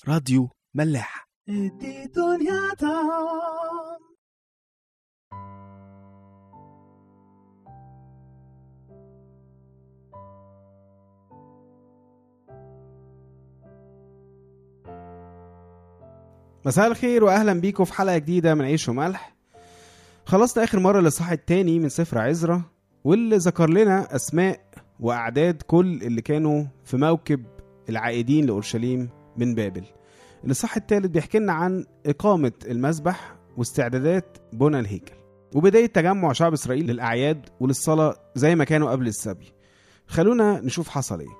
راديو ملاح ادي دنيا دام مساء الخير واهلا بيكم في حلقه جديده من عيش وملح خلصنا اخر مره الاصحاح التاني من سفر عزرا واللي ذكر لنا اسماء واعداد كل اللي كانوا في موكب العائدين لاورشليم من بابل الاصحاح التالت بيحكي لنا عن اقامه المذبح واستعدادات بنى الهيكل وبدايه تجمع شعب اسرائيل للاعياد وللصلاه زي ما كانوا قبل السبي خلونا نشوف حصل ايه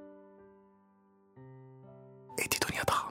ادي دنيا ضخم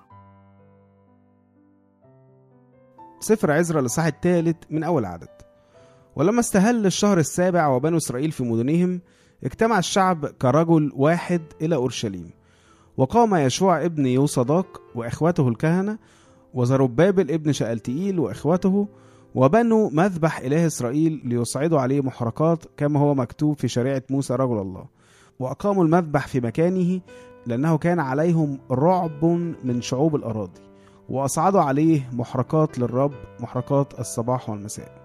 سفر عزرا الإصحاح الثالث من أول عدد ولما استهل الشهر السابع وبنو إسرائيل في مدنهم اجتمع الشعب كرجل واحد إلى أورشليم وقام يشوع ابن يوصداق وإخوته الكهنة وزربابل ابن شألتئيل وإخوته وبنوا مذبح إله إسرائيل ليصعدوا عليه محرقات كما هو مكتوب في شريعة موسى رجل الله وأقاموا المذبح في مكانه لأنه كان عليهم رعب من شعوب الأراضي وأصعدوا عليه محرقات للرب محرقات الصباح والمساء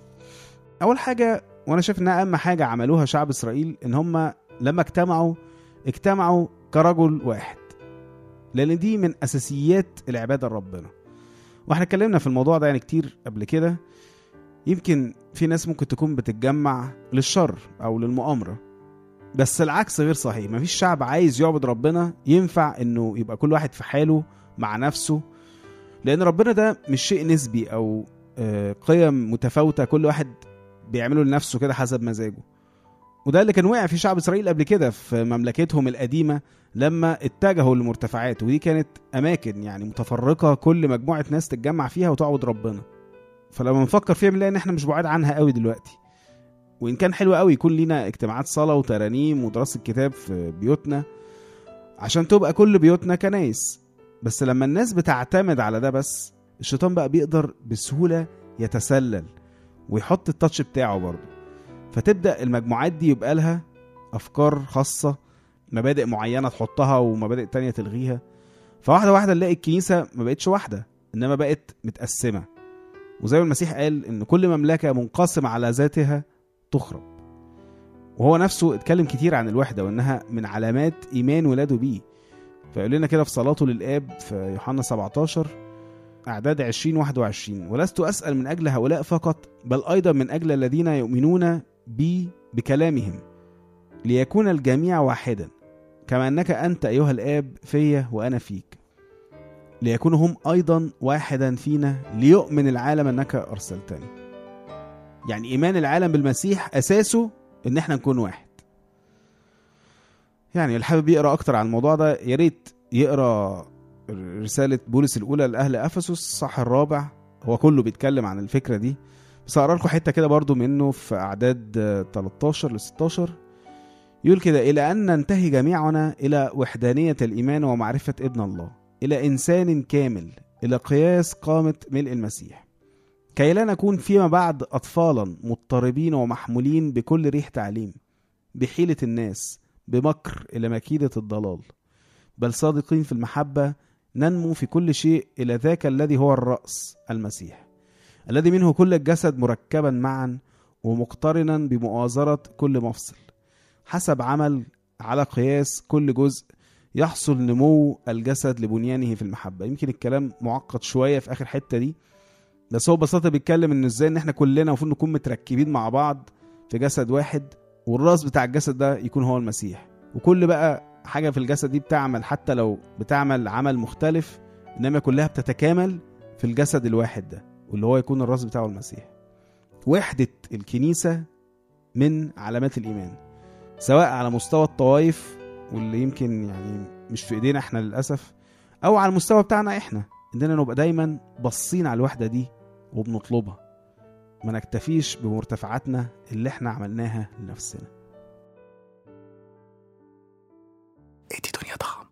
أول حاجة وأنا شايف إنها أهم حاجة عملوها شعب إسرائيل إن هم لما اجتمعوا اجتمعوا كرجل واحد لأن دي من أساسيات العبادة لربنا واحنا اتكلمنا في الموضوع ده يعني كتير قبل كده يمكن في ناس ممكن تكون بتتجمع للشر أو للمؤامرة بس العكس غير صحيح مفيش شعب عايز يعبد ربنا ينفع انه يبقى كل واحد في حاله مع نفسه لان ربنا ده مش شيء نسبي او آه، قيم متفاوته كل واحد بيعمله لنفسه كده حسب مزاجه وده اللي كان وقع في شعب اسرائيل قبل كده في مملكتهم القديمه لما اتجهوا للمرتفعات ودي كانت اماكن يعني متفرقه كل مجموعه ناس تتجمع فيها وتعبد ربنا فلما نفكر فيها بنلاقي ان احنا مش بعاد عنها قوي دلوقتي وان كان حلو قوي يكون لينا اجتماعات صلاه وترانيم ودراسه كتاب في بيوتنا عشان تبقى كل بيوتنا كنايس بس لما الناس بتعتمد على ده بس الشيطان بقى بيقدر بسهولة يتسلل ويحط التاتش بتاعه برضه فتبدأ المجموعات دي يبقى لها أفكار خاصة مبادئ معينة تحطها ومبادئ تانية تلغيها فواحدة واحدة نلاقي الكنيسة ما بقتش واحدة إنما بقت متقسمة وزي ما المسيح قال إن كل مملكة منقسمة على ذاتها تخرب وهو نفسه اتكلم كتير عن الوحدة وإنها من علامات إيمان ولاده بيه فيقول لنا كده في صلاته للآب في يوحنا 17 أعداد 20 21 ولست أسأل من أجل هؤلاء فقط بل أيضا من أجل الذين يؤمنون بي بكلامهم ليكون الجميع واحدا كما أنك أنت أيها الآب فيا وأنا فيك ليكونوا هم أيضا واحدا فينا ليؤمن العالم أنك أرسلتني يعني إيمان العالم بالمسيح أساسه إن احنا نكون واحد يعني اللي حابب يقرا اكتر عن الموضوع ده يا ريت يقرا رساله بولس الاولى لاهل افسس الصح الرابع هو كله بيتكلم عن الفكره دي بس هقرا لكم حته كده برضو منه في اعداد آه، 13 ل 16 يقول كده الى ان ننتهي جميعنا الى وحدانيه الايمان ومعرفه ابن الله الى انسان كامل الى قياس قامه ملء المسيح كي لا نكون فيما بعد اطفالا مضطربين ومحمولين بكل ريح تعليم بحيله الناس بمكر إلى مكيدة الضلال بل صادقين في المحبة ننمو في كل شيء إلى ذاك الذي هو الرأس المسيح الذي منه كل الجسد مركبا معا ومقترنا بمؤازرة كل مفصل حسب عمل على قياس كل جزء يحصل نمو الجسد لبنيانه في المحبة يمكن الكلام معقد شوية في آخر حتة دي بس هو ببساطة بيتكلم إن إزاي إن إحنا كلنا المفروض نكون متركبين مع بعض في جسد واحد والراس بتاع الجسد ده يكون هو المسيح وكل بقى حاجة في الجسد دي بتعمل حتى لو بتعمل عمل مختلف إنما كلها بتتكامل في الجسد الواحد ده واللي هو يكون الراس بتاعه المسيح وحدة الكنيسة من علامات الإيمان سواء على مستوى الطوائف واللي يمكن يعني مش في إيدينا إحنا للأسف أو على المستوى بتاعنا إحنا إننا نبقى دايما باصين على الوحدة دي وبنطلبها ما نكتفيش بمرتفعاتنا اللي احنا عملناها لنفسنا ادي دنيا ضخم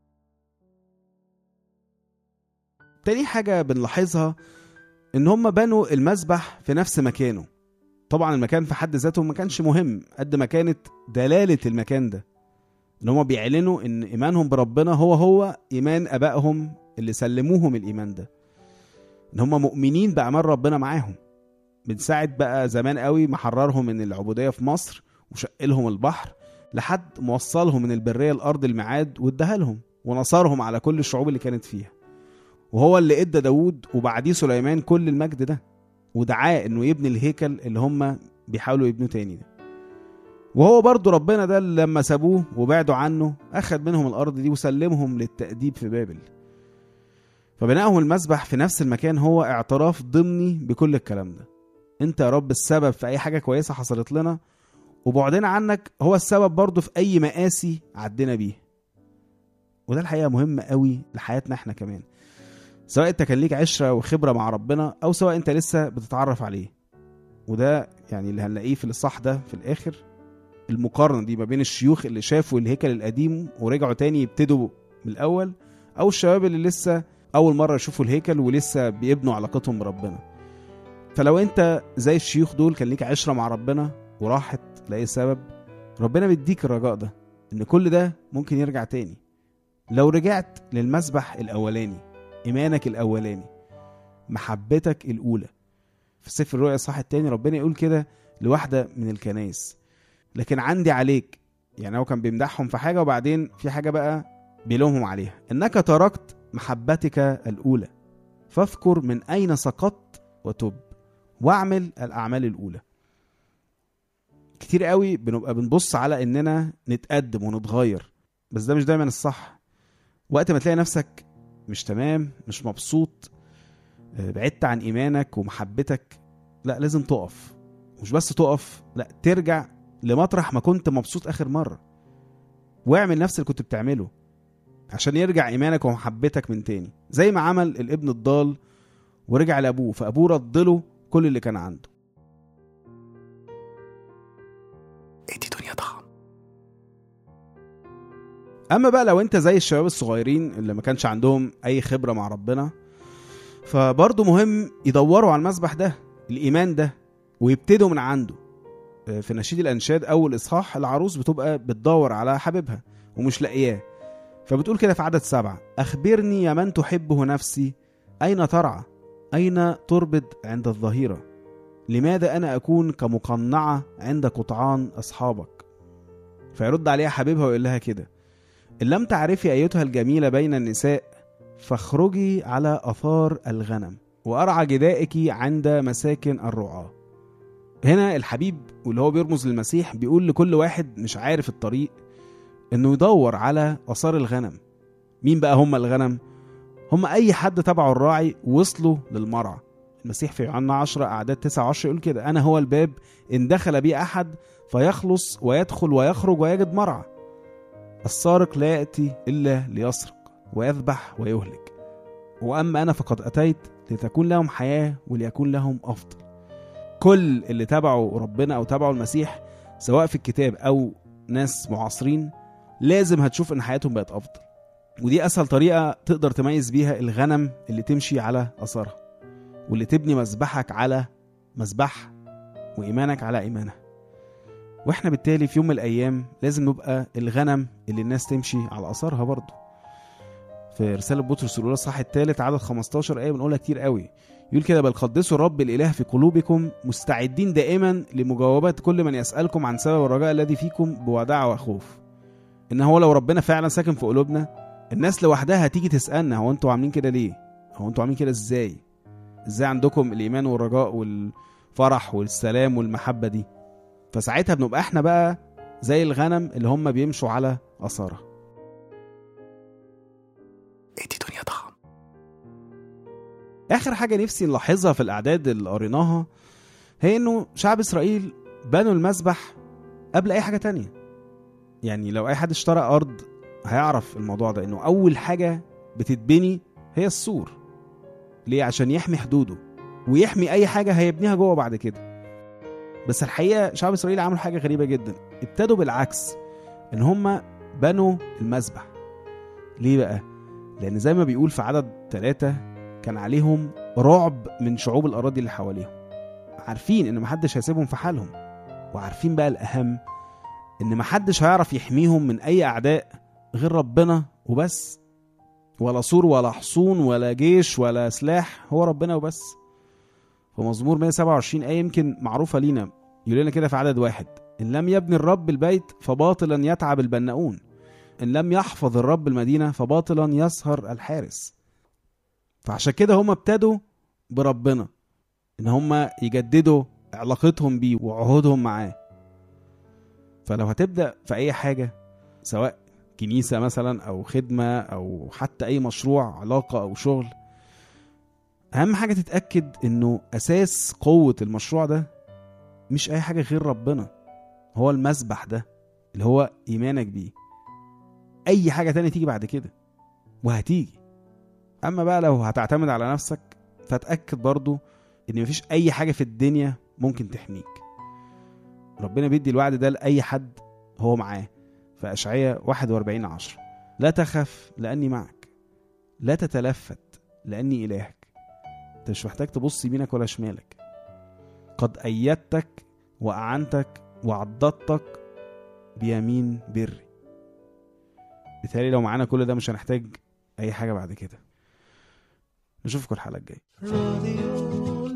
تاني حاجة بنلاحظها ان هم بنوا المسبح في نفس مكانه طبعا المكان في حد ذاته ما كانش مهم قد ما كانت دلالة المكان ده ان هم بيعلنوا ان ايمانهم بربنا هو هو ايمان ابائهم اللي سلموهم الايمان ده ان هم مؤمنين باعمال ربنا معاهم من ساعه بقى زمان قوي محررهم من العبوديه في مصر وشقلهم البحر لحد موصلهم من البريه لارض الميعاد واداها لهم ونصرهم على كل الشعوب اللي كانت فيها وهو اللي ادى داوود وبعديه سليمان كل المجد ده ودعاه انه يبني الهيكل اللي هم بيحاولوا يبنوه تاني ده وهو برضو ربنا ده اللي لما سابوه وبعدوا عنه اخد منهم الارض دي وسلمهم للتأديب في بابل فبنائهم المسبح في نفس المكان هو اعتراف ضمني بكل الكلام ده انت يا رب السبب في اي حاجة كويسة حصلت لنا وبعدنا عنك هو السبب برضو في اي مقاسي عدينا بيه وده الحقيقة مهم قوي لحياتنا احنا كمان سواء انت كان ليك عشرة وخبرة مع ربنا او سواء انت لسه بتتعرف عليه وده يعني اللي هنلاقيه في الصح ده في الاخر المقارنة دي ما بين الشيوخ اللي شافوا الهيكل القديم ورجعوا تاني يبتدوا من الاول او الشباب اللي لسه اول مرة يشوفوا الهيكل ولسه بيبنوا علاقتهم بربنا فلو انت زي الشيوخ دول كان ليك عشرة مع ربنا وراحت لأي سبب ربنا بيديك الرجاء ده ان كل ده ممكن يرجع تاني لو رجعت للمسبح الاولاني ايمانك الاولاني محبتك الاولى في سفر الرؤيا الصح التاني ربنا يقول كده لواحده من الكنايس لكن عندي عليك يعني هو كان بيمدحهم في حاجه وبعدين في حاجه بقى بيلومهم عليها انك تركت محبتك الاولى فاذكر من اين سقطت وتب واعمل الاعمال الاولى كتير قوي بنبقى بنبص على اننا نتقدم ونتغير بس ده مش دايما الصح وقت ما تلاقي نفسك مش تمام مش مبسوط آه، بعدت عن ايمانك ومحبتك لا لازم تقف مش بس تقف لا ترجع لمطرح ما كنت مبسوط اخر مره واعمل نفس اللي كنت بتعمله عشان يرجع ايمانك ومحبتك من تاني زي ما عمل الابن الضال ورجع لابوه فابوه رد له كل اللي كان عنده ادي دنيا طعم اما بقى لو انت زي الشباب الصغيرين اللي ما كانش عندهم اي خبره مع ربنا فبرضه مهم يدوروا على المسبح ده الايمان ده ويبتدوا من عنده آه، في نشيد الانشاد اول اصحاح العروس بتبقى بتدور على حبيبها ومش لاقياه فبتقول كده في عدد سبعة أخبرني يا من تحبه نفسي أين ترعى أين تربد عند الظهيرة لماذا أنا أكون كمقنعة عند قطعان أصحابك فيرد عليها حبيبها ويقول لها كده إن لم تعرفي أيتها الجميلة بين النساء فاخرجي على أثار الغنم وأرعى جدائك عند مساكن الرعاة هنا الحبيب واللي هو بيرمز للمسيح بيقول لكل واحد مش عارف الطريق انه يدور على اثار الغنم مين بقى هم الغنم هم اي حد تبعه الراعي وصلوا للمرعى المسيح في يوحنا 10 اعداد 9 10 يقول كده انا هو الباب ان دخل بي احد فيخلص ويدخل ويخرج ويجد مرعى السارق لا ياتي الا ليسرق ويذبح ويهلك واما انا فقد اتيت لتكون لهم حياه وليكون لهم افضل كل اللي تبعوا ربنا او تبعوا المسيح سواء في الكتاب او ناس معاصرين لازم هتشوف ان حياتهم بقت افضل ودي اسهل طريقه تقدر تميز بيها الغنم اللي تمشي على اثارها واللي تبني مذبحك على مذبحها وايمانك على ايمانها واحنا بالتالي في يوم من الايام لازم نبقى الغنم اللي الناس تمشي على اثارها برضه في رساله بطرس الاولى الصح الثالث عدد 15 ايه بنقولها كتير قوي يقول كده بل قدسوا الرب الاله في قلوبكم مستعدين دائما لمجاوبه كل من يسالكم عن سبب الرجاء الذي فيكم بوداع وخوف ان هو لو ربنا فعلا ساكن في قلوبنا الناس لوحدها هتيجي تسالنا هو انتوا عاملين كده ليه هو انتوا عاملين كده ازاي ازاي عندكم الايمان والرجاء والفرح والسلام والمحبه دي فساعتها بنبقى احنا بقى زي الغنم اللي هم بيمشوا على اثارها ادي دنيا طعم اخر حاجه نفسي نلاحظها في الاعداد اللي قريناها هي انه شعب اسرائيل بنوا المسبح قبل اي حاجه تانية يعني لو اي حد اشترى ارض هيعرف الموضوع ده انه اول حاجه بتتبني هي السور ليه عشان يحمي حدوده ويحمي اي حاجه هيبنيها جوه بعد كده بس الحقيقه شعب اسرائيل عملوا حاجه غريبه جدا ابتدوا بالعكس ان هم بنوا المسبح ليه بقى لان زي ما بيقول في عدد ثلاثة كان عليهم رعب من شعوب الاراضي اللي حواليهم عارفين ان محدش هيسيبهم في حالهم وعارفين بقى الاهم ان محدش هيعرف يحميهم من اي اعداء غير ربنا وبس ولا سور ولا حصون ولا جيش ولا سلاح هو ربنا وبس فمزمور 127 آية يمكن معروفة لينا يقول لنا كده في عدد واحد إن لم يبني الرب البيت فباطلا يتعب البناؤون إن لم يحفظ الرب المدينة فباطلا يسهر الحارس فعشان كده هم ابتدوا بربنا إن هم يجددوا علاقتهم بيه وعهودهم معاه فلو هتبدأ في أي حاجة سواء كنيسة مثلا أو خدمة أو حتى أي مشروع علاقة أو شغل أهم حاجة تتأكد إنه أساس قوة المشروع ده مش أي حاجة غير ربنا هو المسبح ده اللي هو إيمانك بيه أي حاجة تانية تيجي بعد كده وهتيجي أما بقى لو هتعتمد على نفسك فتأكد برضو إن مفيش أي حاجة في الدنيا ممكن تحميك ربنا بيدي الوعد ده لأي حد هو معاه في أشعية 41 عشر لا تخف لأني معك لا تتلفت لأني إلهك أنت مش محتاج تبص يمينك ولا شمالك قد أيدتك وأعنتك وعضدتك بيمين بري بالتالي لو معانا كل ده مش هنحتاج أي حاجة بعد كده نشوفكم الحلقة الجاية راديو